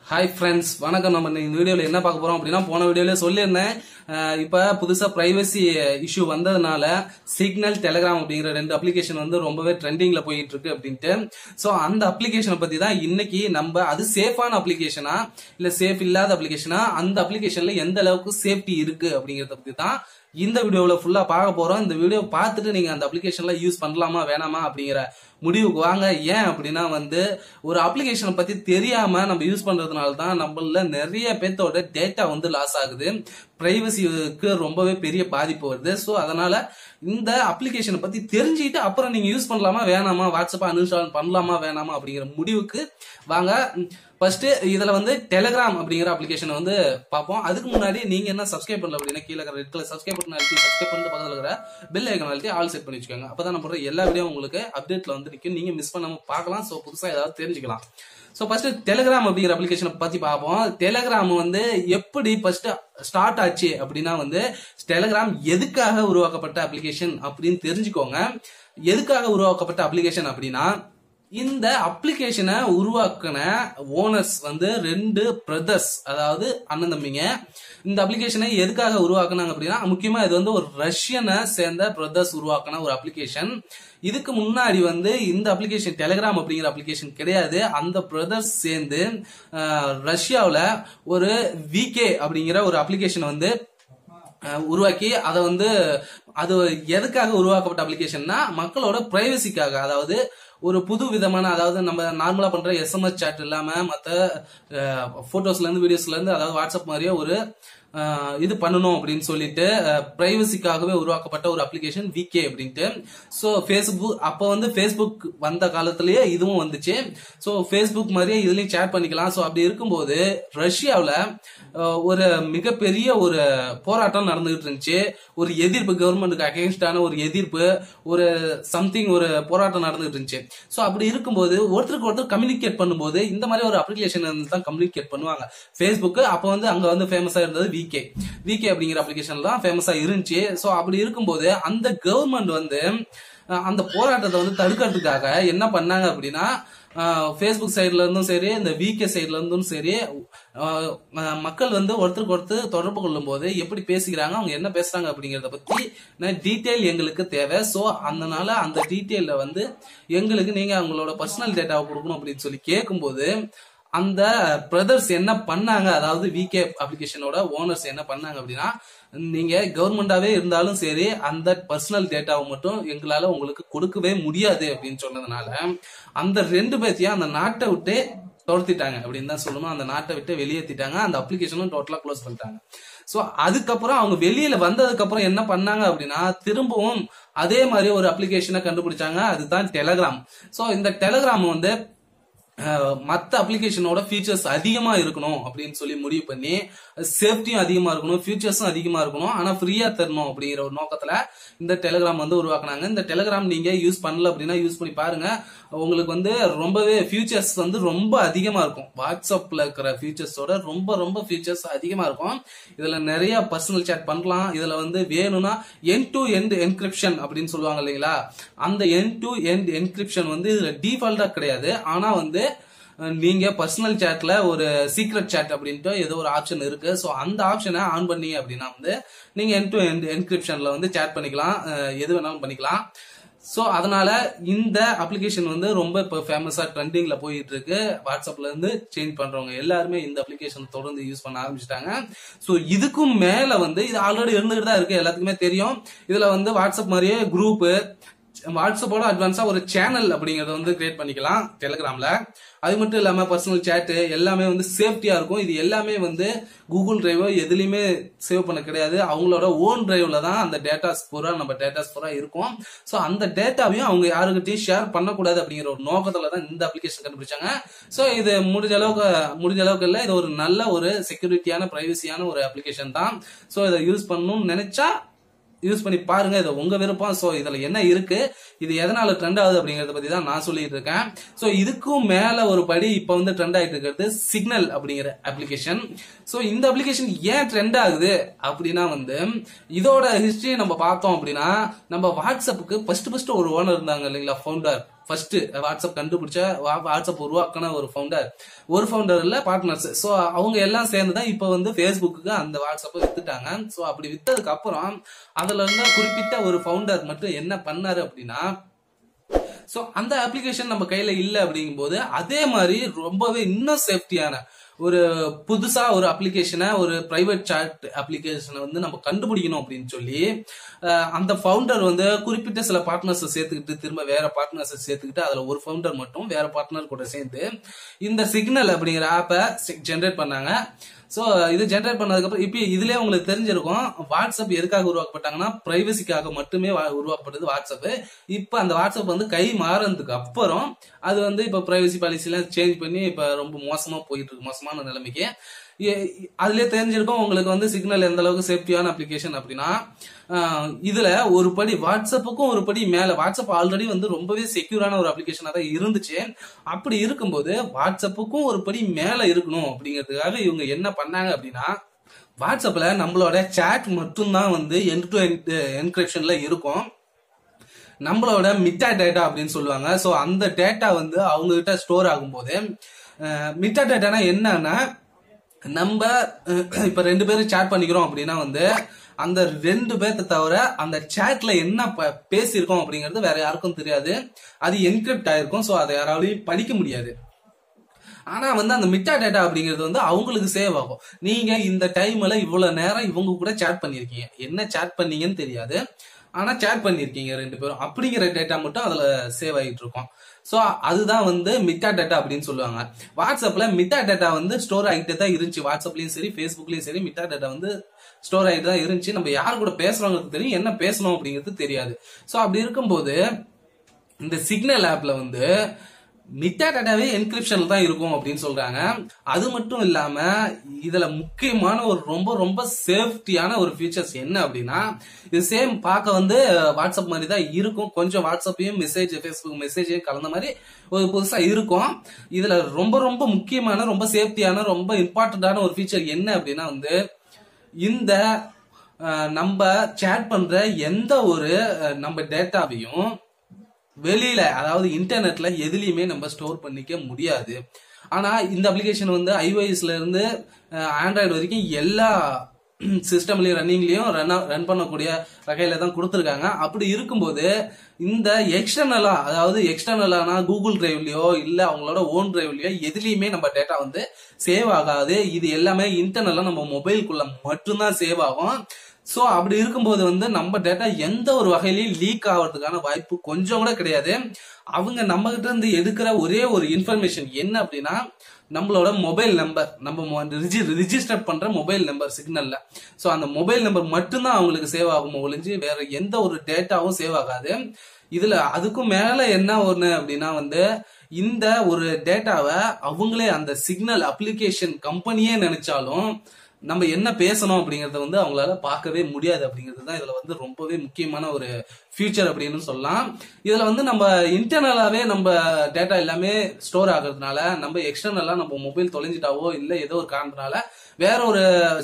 hi friends வணக்கம் நம்ம இந்த வீடியோவில் என்ன பார்க்க போறோம் அப்படின்னா போன வீடியோல சொல்லியிருந்தேன் அஹ் இப்ப புதுசா பிரைவசி இஷ்யூ வந்ததுனால சிக்னல் டெலிகிராம் அப்படிங்கிற ரெண்டு அப்ளிகேஷன் வந்து ரொம்பவே ட்ரெண்டிங்ல போயிட்டு இருக்கு அப்படின்ட்டு ஸோ அந்த அப்ளிகேஷனை பத்தி தான் இன்னைக்கு நம்ம அது சேஃபான அப்ளிகேஷனா இல்ல சேஃப் இல்லாத அப்ளிகேஷனா அந்த அப்ளிகேஷன்ல எந்த அளவுக்கு சேஃப்டி இருக்கு அப்படிங்கறத பத்தி தான் இந்த வீடியோவில் ஃபுல்லா பார்க்க போறோம் இந்த வீடியோ பார்த்துட்டு நீங்க அந்த அப்ளிகேஷன்ல யூஸ் பண்ணலாமா வேணாமா அப்படிங்கிற முடிவுக்கு வாங்க ஏன் அப்படின்னா வந்து ஒரு அப்ளிகேஷனை பத்தி தெரியாம நம்ம யூஸ் பண்றதுனால தான் நம்மள நிறைய பேர்த்தோட டேட்டா வந்து லாஸ் ஆகுது பிரைவசிக்கு ரொம்பவே பெரிய பாதிப்பு வருது ஸோ அதனால இந்த அப்ளிகேஷனை பத்தி தெரிஞ்சுக்கிட்டு அப்புறம் நீங்க யூஸ் பண்ணலாமா வேணாமா வாட்ஸ்அப் அன்இன்ஸ்டால் பண்ணலாமா வேணாமா அப்படிங்கிற முடிவுக்கு வாங்க ஃபர்ஸ்ட் இதுல வந்து டெலிகிராம் அப்படிங்கிற அப்ளிகேஷனை வந்து பார்ப்போம் அதுக்கு முன்னாடி நீங்க என்ன சப்ஸ்கிரைப் பண்ணல அப்படின்னா கீழே இருக்கிற ரெட் கலர் சப்ஸ்கிரைப் பண்ணி அழுத்தி சப்ஸ்கிரைப் பண்ணிட்டு பக்கத்துல இருக்கிற பெல் ஐக்கன் அழுத்தி ஆல் செட் பண்ணி வச்சுக்கோங்க அப்பதான் நான் போடுற எல்லா வீடியோ உங்களுக்கு அப்டேட்ல வந்து நிற்கும் நீங்க மிஸ் பண்ணாம பார்க்கலாம் ஸோ புதுசா ஏதாவது தெரிஞ்சுக்கலாம் ஸோ ஃபர்ஸ்ட் டெலிகிராம் அப்படிங்கிற அப்ளிகேஷனை பத்தி பார்ப்போம் டெலிகிராம் வந்து எப்படி ஃபர்ஸ்ட் ஸ்டார்ட் ஆச்சு அப்படின்னா வந்து டெலிகிராம் எதுக்காக உருவாக்கப்பட்ட அப்ளிகேஷன் அப்படின்னு தெரிஞ்சுக்கோங்க எதுக்காக உருவாக்கப்பட்ட அப்ளிகேஷன் அப்படின்னா இந்த அப்ளிகேஷனை உருவாக்கின ஓனர்ஸ் வந்து ரெண்டு பிரதர்ஸ் அதாவது அண்ணன் தம்பிங்க இந்த அப்ளிகேஷனை எதுக்காக உருவாக்குனாங்க அப்படின்னா முக்கியமா இது வந்து ஒரு ரஷ்யனை சேர்ந்த பிரதர்ஸ் உருவாக்கின ஒரு அப்ளிகேஷன் இதுக்கு முன்னாடி வந்து இந்த அப்ளிகேஷன் டெலிகிராம் அப்படிங்கிற அப்ளிகேஷன் கிடையாது அந்த பிரதர்ஸ் சேர்ந்து ரஷ்யாவில் ஒரு விகே அப்படிங்கிற ஒரு அப்ளிகேஷன் வந்து அஹ் உருவாக்கி அதை வந்து அது எதுக்காக உருவாக்கப்பட்ட அப்ளிகேஷன்னா மக்களோட பிரைவசிக்காக அதாவது ஒரு புது விதமான அதாவது நம்ம நார்மலா பண்ற எஸ்எம்எஸ் சாட் இல்லாம மத்த போட்டோஸ்ல இருந்து வீடியோஸ்ல இருந்து அதாவது வாட்ஸ்அப் மாதிரியே ஒரு அஹ், இது பண்ணணும் அப்படின்னு சொல்லிட்டு பிரைவசிக்காகவே உருவாக்கப்பட்ட ஒரு அப்ளிகேஷன் விகே அப்படின்ட்டு ஸோ ஃபேஸ்புக் அப்போ வந்து ஃபேஸ்புக் வந்த காலத்திலேயே இதுவும் வந்துச்சு ஸோ ஃபேஸ்புக் மாதிரியே இதுலயும் சேட் பண்ணிக்கலாம் ஸோ அப்படி இருக்கும்போது ரஷ்யாவில் ஒரு மிகப்பெரிய ஒரு போராட்டம் நடந்துகிட்டு இருந்துச்சு ஒரு எதிர்ப்பு கவர்மெண்ட்டுக்கு அகேன்ஸ்டான ஒரு எதிர்ப்பு ஒரு சம்திங் ஒரு போராட்டம் நடந்துகிட்டு இருந்துச்சு ஸோ அப்படி இருக்கும்போது ஒருத்தருக்கு ஒருத்தர் கம்யூனிகேட் பண்ணும்போது இந்த மாதிரி ஒரு அப்ளிகேஷன் தான் கம்யூனிகேட் பண்ணுவாங்க ஃபேஸ்புக் அப்போ வந்து அங்க வந்து ஃபேமஸா இருந்தது விகே விகே அப்படிங்கிற அப்ளிகேஷன் தான் ஃபேமஸா இருந்துச்சு ஸோ அப்படி இருக்கும்போது அந்த கவர்மெண்ட் வந்து அஹ், அந்த போராட்டத்தை வந்து தடுக்கிறதுக்காக என்ன பண்ணாங்க அப்படின்னா ஃபேஸ்புக் சைட்ல இருந்தும் சரி இந்த விகே சைட்ல இருந்தும் சரி அஹ், அஹ், மக்கள் வந்து ஒருத்தருக்கு ஒருத்தர் தொடர்பு கொள்ளும் போது எப்படி பேசிக்கிறாங்க அவங்க என்ன பேசுறாங்க அப்படிங்கறத பத்தி டீட்டெயில் எங்களுக்கு தேவை ஸோ அதனால அந்த டீட்டெயில வந்து எங்களுக்கு நீங்க அவங்களோட பர்சனல் டேட்டாவை கொடுக்கணும் அப்படின்னு சொல்லி கேட்கும்போது அந்த பிரதர்ஸ் என்ன பண்ணாங்க அதாவது விகே அப்ளிகேஷனோட ஓனர்ஸ் என்ன பண்ணாங்க அப்படின்னா நீங்க கவர்மெண்டாவே இருந்தாலும் சரி அந்த பர்சனல் டேட்டாவை மட்டும் எங்களால உங்களுக்கு கொடுக்கவே முடியாது அப்படின்னு சொன்னதுனால அந்த ரெண்டு பேர்த்தையும் அந்த நாட்டை விட்டு துரத்திட்டாங்க அப்படின்னு தான் சொல்லணும் அந்த நாட்டை விட்டு வெளியேற்றிட்டாங்க அந்த அப்ளிகேஷனும் டோட்டலா க்ளோஸ் பண்ணிட்டாங்க ஸோ அதுக்கப்புறம் அவங்க வெளியில வந்ததுக்கு அப்புறம் என்ன பண்ணாங்க அப்படின்னா திரும்பவும் அதே மாதிரி ஒரு அப்ளிகேஷனை கண்டுபிடிச்சாங்க அதுதான் டெலகிராம் ஸோ இந்த டெலகிராம் வந்து அஹ், மத்த அப்ளிகேஷனோட ஃபீச்சர்ஸ் அதிகமா இருக்கணும் அப்படின்னு சொல்லி முடிவு பண்ணி சேஃப்டியும் அதிகமா இருக்கணும் ஃபீச்சர்ஸும் அதிகமா இருக்கணும் ஆனா ஃப்ரீயா தரணும் அப்படிங்கிற ஒரு நோக்கத்துல இந்த டெலிகிராம் வந்து உருவாக்குனாங்க இந்த டெலிகிராம் நீங்க யூஸ் பண்ணல அப்படின்னா யூஸ் பண்ணி பாருங்க உங்களுக்கு வந்து ரொம்பவே ஃபியூச்சர்ஸ் வந்து ரொம்ப அதிகமா இருக்கும் வாட்ஸ்அப்ல இருக்கிற ஃபீச்சர்ஸோட ரொம்ப ரொம்ப ஃபீச்சர்ஸ் அதிகமா இருக்கும் இதுல நிறைய பர்சனல் சேட் பண்ணலாம் இதுல வந்து வேணும்னா என் டு எண்ட் என்கிரிப்ஷன் அப்படின்னு சொல்லுவாங்க இல்லைங்களா அந்த என் டு எண்ட் என்கிரிப்ஷன் வந்து இதுல டிஃபால்ட்டா கிடையாது ஆனா வந்து அஹ், நீங்க பர்சனல் சேட்ல ஒரு சீக்ரெட் சேட் அப்படின்ட்டு ஏதோ ஒரு ஆப்ஷன் இருக்கு ஸோ அந்த ஆப்ஷனை ஆன் பண்ணீங்க அப்படின்னா வந்து நீங்க என் டு எண்ட் என்கிரிப்ஷன்ல வந்து சேட் பண்ணிக்கலாம் அஹ், எது வேணாலும் பண்ணிக்கலாம் ஸோ அதனால இந்த அப்ளிகேஷன் வந்து ரொம்ப இப்போ ஃபேமஸா ட்ரெண்டிங்ல போயிட்டு இருக்கு வாட்ஸ்அப்ல இருந்து சேஞ்ச் பண்றவங்க எல்லாருமே இந்த அப்ளிகேஷன் தொடர்ந்து யூஸ் பண்ண ஆரம்பிச்சிட்டாங்க ஸோ இதுக்கும் மேல வந்து இது ஆல்ரெடி இருந்துகிட்டு தான் இருக்கு எல்லாத்துக்குமே தெரியும் இதுல வந்து வாட்ஸ்அப் மாதிரியே குரூப் வாட்ஸ்அப்போட அட்வான்ஸா ஒரு சேனல் அப்படிங்கறத வந்து கிரியேட் பண்ணிக்கலாம் டெலிகிராம்ல அது மட்டும் இல்லாம பர்சனல் சேட் எல்லாமே வந்து சேஃப்டியா இருக்கும் இது எல்லாமே வந்து கூகுள் டிரைவோ எதுலயுமே சேவ் பண்ண கிடையாது அவங்களோட ஓன் டிரைவ்ல தான் அந்த டேட்டாஸ் பூரா நம்ம டேட்டாஸ் பூரா இருக்கும் ஸோ அந்த டேட்டாவையும் அவங்க யாருக்கிட்டையும் ஷேர் பண்ணக்கூடாது அப்படிங்கிற ஒரு நோக்கத்துல தான் இந்த அப்ளிகேஷன் கண்டுபிடிச்சாங்க ஸோ இது முடிஞ்ச அளவுக்கு முடிஞ்ச அளவுக்கு இல்லை இது ஒரு நல்ல ஒரு செக்யூரிட்டியான பிரைவசியான ஒரு அப்ளிகேஷன் தான் ஸோ இதை யூஸ் பண்ணணும்னு நினைச்சா யூஸ் பண்ணி பாருங்க இது உங்க விருப்பம் சோ இதுல என்ன இருக்கு இது எதனால ட்ரெண்ட் ஆகுது அப்படிங்கறத பத்தி தான் நான் சொல்லிட்டு இருக்கேன் சோ இதுக்கும் மேல ஒரு படி இப்ப வந்து ட்ரெண்ட் ஆயிட்டு இருக்கிறது சிக்னல் அப்படிங்கிற அப்ளிகேஷன் சோ இந்த அப்ளிகேஷன் ஏன் ட்ரெண்ட் ஆகுது அப்படின்னா வந்து இதோட ஹிஸ்டரி நம்ம பார்த்தோம் அப்படின்னா நம்ம வாட்ஸ்அப்புக்கு ஃபர்ஸ்ட் ஃபர்ஸ்ட் ஒரு ஓனர் இருந்தாங்க இல்லைங்களா ஃபவுண்டர் ஃபர்ஸ்ட் வாட்ஸ்அப் கண்டுபிடிச்ச வா- வாட்ஸ்அப் உருவாக்கின ஒரு ஃபவுண்டர் ஒரு ஃபவுண்டர் இல்ல பார்ட்னர்ஸ் ஸோ அவங்க எல்லாம் சேர்ந்து தான் இப்போ வந்து ஃபேஸ்புக்கு அந்த வாட்ஸ்அப்பை வித்துட்டாங்க ஸோ அப்படி வித்ததுக்கு அப்புறம் அதுல இருந்த குறிப்பிட்ட ஒரு ஃபவுண்டர் மட்டும் என்ன பண்ணாரு அப்படின்னா ஸோ அந்த அப்ளிகேஷன் நம்ம கையில இல்லை அப்படிங்கும்போது அதே மாதிரி ரொம்பவே இன்னும் சேஃப்டியான ஒரு புதுசா ஒரு அப்ளிகேஷனை ஒரு பிரைவேட் சாட் அப்ளிகேஷனை வந்து நம்ம கண்டுபிடிக்கணும் அப்படின்னு சொல்லி அஹ், அந்த ஃபவுண்டர் வந்து குறிப்பிட்ட சில பார்ட்னர்ஸ் சேர்த்துக்கிட்டு திரும்ப வேற பார்ட்னர்ஸ் சேர்த்துக்கிட்டு அதுல ஒரு ஃபவுண்டர் மட்டும் வேற பார்ட்னர் கூட சேர்ந்து இந்த சிக்னல் அப்படிங்கிற ஆப்பை ஜென்ரேட் பண்ணாங்க ஸோ இது ஜென்ரேட் பண்ணதுக்கப்புறம் இப்போ இதுலயே உங்களுக்கு தெரிஞ்சிருக்கும் வாட்ஸ்அப் எதுக்காக உருவாக்கப்பட்டாங்கன்னா பிரைவசிக்காக மட்டுமே வா- உருவாக்கப்பட்டது வாட்ஸ்அப் இப்போ அந்த வாட்ஸ்அப் வந்து கை மாறினதுக்கு அப்புறம் அது வந்து இப்போ பிரைவசி பாலிசிலாம் சேஞ்ச் பண்ணி இப்போ ரொம்ப மோசமா போயிட்டு இருக்கு மோசமான நிலைமைக்கு எ- அதுலயே தெரிஞ்சிருக்கும் உங்களுக்கு வந்து சிக்னல் எந்த அளவுக்கு சேஃப்டியான அப்ளிகேஷன் அப்படின்னா ஆஹ், இதுல ஒரு படி வாட்ஸ்அப்புக்கும் ஒரு படி மேல வாட்ஸ்அப் ஆல்ரெடி வந்து ரொம்பவே செக்யூரான ஒரு அப்ளிகேஷனா தான் இருந்துச்சு அப்படி இருக்கும்போது வாட்ஸ்அப்புக்கும் ஒரு படி மேல இருக்கணும் அப்படிங்கிறதுக்காக இவங்க என்ன பண்ணாங்க அப்படின்னா வாட்ஸ்அப்ல நம்மளோட சேட் மட்டும்தான் வந்து எண்ட் டு எண்ட் என்கிரிப்ஷன்ல இருக்கும் நம்மளோட மிட்டா டேட்டா அப்படின்னு சொல்லுவாங்க ஸோ அந்த டேட்டா வந்து அவங்க கிட்ட ஸ்டோர் ஆகும்போது மிட்டா டேட்டானா என்னன்னா நம்ம அஹ், இப்ப ரெண்டு பேரும் சேட் பண்ணிக்கிறோம் அப்படின்னா வந்து அந்த ரெண்டு பேர்த்த தவிர அந்த சேட்ல என்ன ப- பேசியிருக்கோம் அப்படிங்கிறது வேற யாருக்கும் தெரியாது அது என்கிரிப்ட் ஆயிருக்கும் ஸோ அதை யாராலையும் படிக்க முடியாது ஆனா வந்து அந்த மிட்டா டேட்டா அப்படிங்கிறது வந்து அவங்களுக்கு சேவ் ஆகும் நீங்க இந்த டைம்ல இவ்வளவு நேரம் இவங்க கூட சேட் பண்ணிருக்கீங்க என்ன சேட் பண்ணீங்கன்னு தெரியாது ஆனா சேட் பண்ணிருக்கீங்க ரெண்டு பேரும் அப்படிங்கிற டேட்டா மட்டும் அதுல சேவ் ஆகிட்டு இருக்கும் ஸோ அதுதான் வந்து மிட்டா டேட்டா அப்படின்னு சொல்லுவாங்க வாட்ஸ்அப்ல மிட்டா டேட்டா வந்து ஸ்டோர் ஆகிட்டே தான் இருந்துச்சு வாட்ஸ்அப்லயும் சரி ஃபேஸ்புக்லயும் சரி மிட்டா டேட்டா வந்து ஸ்டோர் ஆகிட்டு தான் இருந்துச்சு நம்ம யார் கூட பேசுறவங்களுக்கு தெரியும் என்ன பேசணும் அப்படிங்கிறது தெரியாது ஸோ அப்படி இருக்கும்போது இந்த சிக்னல் ஆப்ல வந்து மிட்டா டேட்டாவே என்கிரிப்ஷன்ல தான் இருக்கும் அப்படின்னு சொல்றாங்க அது மட்டும் இல்லாம இதுல முக்கியமான ஒரு ரொம்ப ரொம்ப சேஃப்டியான ஒரு ஃபீச்சர்ஸ் என்ன அப்படின்னா இது சேம் பார்க்க வந்து வாட்ஸ்அப் மாதிரி தான் இருக்கும் கொஞ்சம் வாட்ஸ்அப்பையும் மெசேஜ் ஃபேஸ்புக் மெசேஜையும் கலந்த மாதிரி ஒரு புதுசா இருக்கும் இதுல ரொம்ப ரொம்ப முக்கியமான ரொம்ப சேஃப்டியான ரொம்ப இம்பார்ட்டன்டான ஒரு ஃபீச்சர் என்ன அப்படின்னா வந்து இந்த அஹ், நம்ம சேட் பண்ற எந்த ஒரு அஹ், நம்ம டேட்டாவையும் வெளியில அதாவது இன்டர்நெட்ல எதுலயுமே நம்ம ஸ்டோர் பண்ணிக்க முடியாது ஆனா இந்த அப்ளிகேஷன் வந்து ஐஓஎஸ்ல இருந்து ஆண்ட்ராய்டு வரைக்கும் எல்லா சிஸ்டம்லயும் ரன்னிங்லயும் ரன் ரன் பண்ணக்கூடிய வகையில தான் கொடுத்துருக்காங்க அப்படி இருக்கும்போது இந்த எக்ஸ்டர்னலா அதாவது எக்ஸ்டர்னலானா கூகுள் டிரைவ்லயோ இல்ல அவங்களோட ஓன் டிரைவ்லயோ எதுலயுமே நம்ம டேட்டா வந்து சேவ் ஆகாது இது எல்லாமே இன்டர்னலா நம்ம மொபைலுக்குள்ள மட்டும்தான் சேவ் ஆகும் சோ அப்படி இருக்கும்போது வந்து நம்ம டேட்டா எந்த ஒரு வகையிலயும் லீக் ஆகிறதுக்கான வாய்ப்பு கொஞ்சம் கூட கிடையாது அவங்க நம்ம கிட்ட இருந்து எடுக்கிற ஒரே ஒரு இன்ஃபர்மேஷன் என்ன அப்படின்னா நம்மளோட மொபைல் நம்பர் நம்ம ரிஜிஸ்டர் பண்ற மொபைல் நம்பர் சிக்னல்ல சோ அந்த மொபைல் நம்பர் மட்டும்தான் அவங்களுக்கு சேவ் ஆகும் ஒழிஞ்சு வேற எந்த ஒரு டேட்டாவும் சேவ் ஆகாது இதுல அதுக்கும் மேல என்ன ஒண்ணு அப்படின்னா வந்து இந்த ஒரு டேட்டாவை அவங்களே அந்த சிக்னல் அப்ளிகேஷன் கம்பெனியே நினைச்சாலும் நம்ம என்ன பேசணும் அப்படிங்கறத வந்து அவங்களால பார்க்கவே முடியாது அப்படிங்கிறது தான் இதுல வந்து ரொம்பவே முக்கியமான ஒரு ஃபியூச்சர் அப்படின்னு சொல்லலாம் இதுல வந்து நம்ம இன்டர்னலாவே நம்ம டேட்டா எல்லாமே ஸ்டோர் ஆகுறதுனால நம்ம எக்ஸ்டர்னலா நம்ம மொபைல் தொலைஞ்சிட்டாவோ இல்ல ஏதோ ஒரு காரணத்தினால வேற ஒரு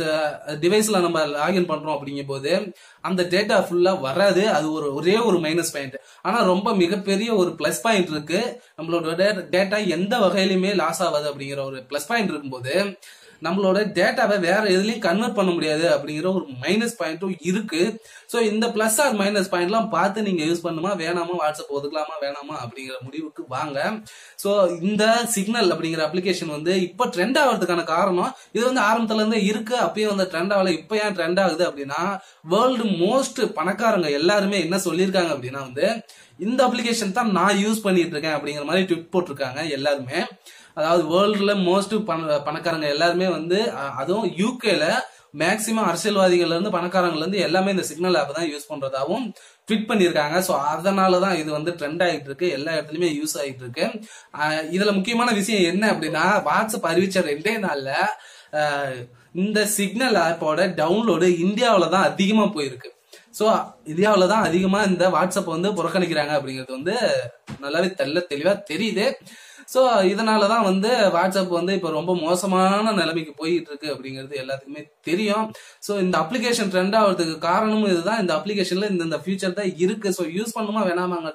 டிவைஸ்ல நம்ம லாகின் பண்றோம் அப்படிங்கும் போது அந்த டேட்டா ஃபுல்லா வராது அது ஒரு ஒரே ஒரு மைனஸ் பாயிண்ட் ஆனா ரொம்ப மிகப்பெரிய ஒரு பிளஸ் பாயிண்ட் இருக்கு நம்மளோட டேட்டா எந்த வகையிலுமே லாஸ் ஆகாது அப்படிங்கிற ஒரு பிளஸ் பாயிண்ட் இருக்கும்போது நம்மளோட டேட்டாவை வேற எதுலயும் கன்வெர்ட் பண்ண முடியாது அப்படிங்கிற ஒரு மைனஸ் பாயிண்ட்டும் இருக்கு சோ இந்த பிளஸ் ஆர் மைனஸ் பாயிண்ட்லாம் பார்த்து நீங்க யூஸ் பண்ணுமா வேணாமா வாட்ஸ்அப் ஒதுக்கலாமா வேணாமா அப்படிங்கிற முடிவுக்கு வாங்க சோ இந்த சிக்னல் அப்படிங்கிற அப்ளிகேஷன் வந்து இப்ப ட்ரெண்ட் ஆகிறதுக்கான காரணம் இது வந்து ஆரம்பத்துல இருந்தே இருக்கு அப்பயும் வந்து ட்ரெண்ட் ஆகல இப்ப ஏன் ட்ரெண்ட் ஆகுது அப்படின்னா வேர்ல்டு மோஸ்ட் பணக்காரங்க எல்லாருமே என்ன சொல்லியிருக்காங்க அப்படின்னா வந்து இந்த அப்ளிகேஷன் தான் நான் யூஸ் பண்ணிட்டு இருக்கேன் அப்படிங்கிற மாதிரி ட்விட் போட்டிருக்காங்க எல்லாருமே அதாவது வேர்ல்டுல மோஸ்ட் பணக்காரங்க எல்லாருமே வந்து அஹ், அதுவும் யூகேல மேக்சிமம் அரசியல்வாதிகள்ல இருந்து பணக்காரங்கள்ல இருந்து எல்லாமே இந்த சிக்னல் ஆப் தான் யூஸ் பண்றதாவும் ட்வீட் பண்ணியிருக்காங்க ஸோ அதனால தான் இது வந்து ட்ரெண்ட் ஆகிட்டு இருக்கு எல்லா இடத்துலயுமே யூஸ் ஆகிட்டு இருக்கு அஹ், இதுல முக்கியமான விஷயம் என்ன அப்படின்னா வாட்ஸ்அப் அறிவிச்ச ரெண்டே நாள்ல அஹ், இந்த சிக்னல் ஆப்போட டவுன்லோடு இந்தியாவில தான் அதிகமா போயிருக்கு ஸோ இந்தியாவில் தான் அதிகமா இந்த வாட்ஸ்அப் வந்து புறக்கணிக்கிறாங்க அப்படிங்கிறது வந்து நல்லாவே தெல்ல தெளிவா தெரியுது ஸோ இதனால தான் வந்து வாட்ஸ்அப் வந்து இப்போ ரொம்ப மோசமான நிலைமைக்கு போயிட்டு இருக்கு அப்படிங்கிறது எல்லாத்துக்குமே தெரியும் ஸோ இந்த அப்ளிகேஷன் ட்ரெண்ட் ஆகிறதுக்கு காரணமும் இதுதான் இந்த அப்ளிகேஷன்ல இந்த இந்த ஃபியூச்சர் தான் இருக்கு ஸோ யூஸ் பண்ணுமா வேணாமாங்கிறது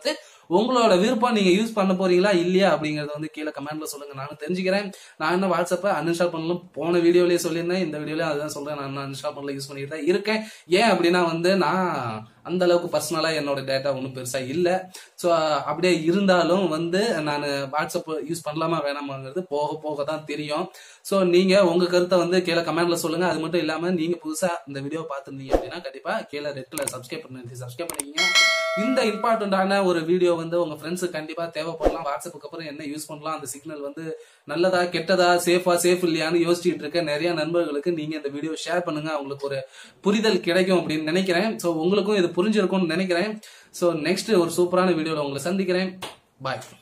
உங்களோட விருப்பம் நீங்க யூஸ் பண்ண போறீங்களா இல்லையா அப்படிங்கறத வந்து கீழே கமெண்ட்ல சொல்லுங்க நானும் தெரிஞ்சுக்கிறேன் நான் என்ன வாட்ஸ்அப்பை அன்இன்ஸ்டால் பண்ணலாம் போன வீடியோலயே சொல்லியிருந்தேன் இந்த வீடியோலயும் அதுதான் சொல்றேன் நான் அன்இன்ஸ்டால் பண்ணல யூஸ் பண்ணிட்டு தான் இருக்கேன் ஏன் அப்படின்னா வந்து நான் அந்த அளவுக்கு பர்சனலா என்னோட டேட்டா ஒன்றும் பெருசா இல்ல ஸோ அப்படியே இருந்தாலும் வந்து நான் வாட்ஸ்அப் யூஸ் பண்ணலாமா வேணாமாங்கிறது போக போக தான் தெரியும் ஸோ நீங்க உங்க கருத்தை வந்து கீழே கமெண்ட்ல சொல்லுங்க அது மட்டும் இல்லாம நீங்க புதுசா இந்த வீடியோ பார்த்துருந்தீங்க அப்படின்னா கண்டிப்பா கீழே ரெட் கலர் சப்ஸ்கிரைப் பண்ணி சப்ஸ்கிரைப் பண்ணிக்கிங்க இந்த இம்பார்ட்டண்டான ஒரு வீடியோ வந்து உங்க ஃப்ரெண்ட்ஸுக்கு கண்டிப்பா தேவைப்படலாம் வாட்ஸ்அப்புக்கு அப்புறம் என்ன யூஸ் பண்ணலாம் அந்த சிக்னல் வந்து நல்லதா கெட்டதா சேஃபா சேஃப் இல்லையான்னு யோசிச்சுட்டு இருக்க நிறைய நண்பர்களுக்கு நீங்க இந்த வீடியோ ஷேர் பண்ணுங்க அவங்களுக்கு ஒரு புரிதல் கிடைக்கும் அப்படின்னு நினைக்கிறேன் ஸோ உங்களுக்கும் இது புரிஞ்சிருக்கும்னு நினைக்கிறேன் ஸோ நெக்ஸ்ட் ஒரு சூப்பரான வீடியோல உங்களை சந்திக்கிறேன் பாய்